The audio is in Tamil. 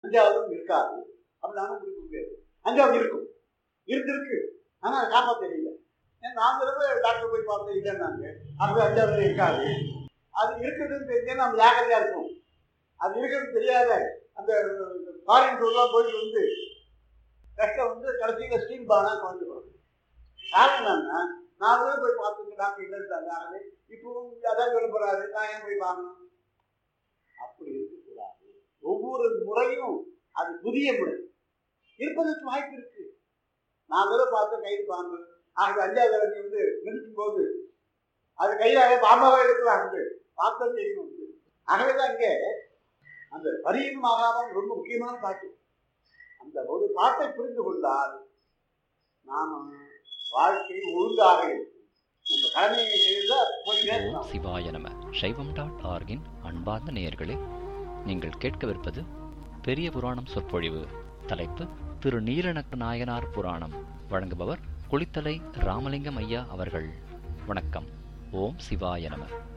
அஞ்சாவதும் இருக்காது அப்படின்னாலும் கொடுக்க முடியாது அஞ்சாவது இருக்கும் இருக்கு இருக்கு ஆனா அதை காப்பாற்ற தெரியல ஏன்னா நான் தடவை டாக்டர் போய் பார்த்தேன் இல்லைன்னாங்க அது அஞ்சாவது இருக்காது அது இருக்குதுன்னு தெரிஞ்சா நம்ம ஜாக்கிரதையா இருக்கும் அது இருக்குன்னு தெரியாத அந்த ஃபாரின் டூர்லாம் போயிட்டு வந்து கஷ்டம் வந்து கடைசியில் ஸ்டீம் பானா குழந்தை பிறகு காரணம் என்னன்னா நாலு பேர் போய் பார்த்துங்க டாக்டர் இல்லைன்றாங்க ஆகவே இப்பவும் அதான் சொல்ல போறாரு நான் ஏன் போய் பார்க்கணும் அப்படி இருக்கக்கூடாது ஒவ்வொரு முறையும் அது புதிய முறை இருப்பதற்கு வாய்ப்பு இருக்கு நான் தடவை பார்த்து கைது பாம்பு ஆகவே அஞ்சாவது தடவை நீ வந்து மிதிக்கும் போது அது கையிலாக பாம்பாவே இருக்கலாம் வந்து பார்த்தது தெரியும் வந்து ஆகவே தான் இங்கே அந்த பரியின் ஆகாமம் ரொம்ப முக்கியமான பாட்டு அந்த ஒரு பாட்டை புரிந்து கொண்டால் நாம வாழ்க்கை ஒழுங்காக இருக்கும் நம்ம கடமையை செய்தால் போயிட்டே ஓம் இருக்கலாம் சிவாய நம சைவம் டாட் ஆர்கின் அன்பார்ந்த நேயர்களே நீங்கள் கேட்கவிருப்பது பெரிய புராணம் சொற்பொழிவு தலைப்பு திரு நீலநக்க நாயனார் புராணம் வழங்குபவர் குளித்தலை ராமலிங்கம் ஐயா அவர்கள் வணக்கம் ஓம் சிவாய நம